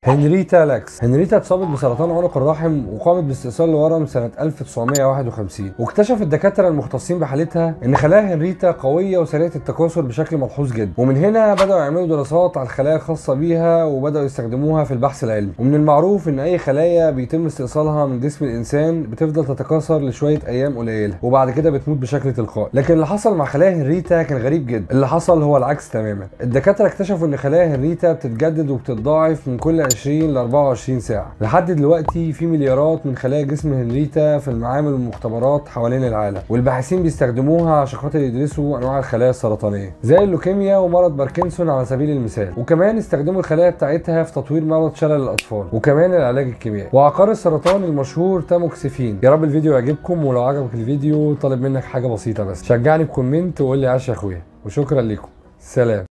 هنريتا لاكس هنريتا اتصابت بسرطان عنق الرحم وقامت باستئصال الورم سنة 1951 واكتشف الدكاترة المختصين بحالتها ان خلايا هنريتا قوية وسريعة التكاثر بشكل ملحوظ جدا ومن هنا بدأوا يعملوا دراسات على الخلايا الخاصة بيها وبدأوا يستخدموها في البحث العلمي ومن المعروف ان اي خلايا بيتم استئصالها من جسم الانسان بتفضل تتكاثر لشوية ايام قليلة وبعد كده بتموت بشكل تلقائي لكن اللي حصل مع خلايا هنريتا كان غريب جدا اللي حصل هو العكس تماما الدكاترة اكتشفوا ان خلايا هنريتا بتتجدد وبتتضاعف من كل 20 ل 24 ساعة لحد دلوقتي في مليارات من خلايا جسم هنريتا في المعامل والمختبرات حوالين العالم والباحثين بيستخدموها عشان خاطر يدرسوا انواع الخلايا السرطانية زي اللوكيميا ومرض باركنسون على سبيل المثال وكمان استخدموا الخلايا بتاعتها في تطوير مرض شلل الاطفال وكمان العلاج الكيميائي وعقار السرطان المشهور تاموكسيفين يا رب الفيديو يعجبكم ولو عجبك الفيديو طالب منك حاجة بسيطة بس شجعني بكومنت وقول لي عاش يا اخويا وشكرا لكم سلام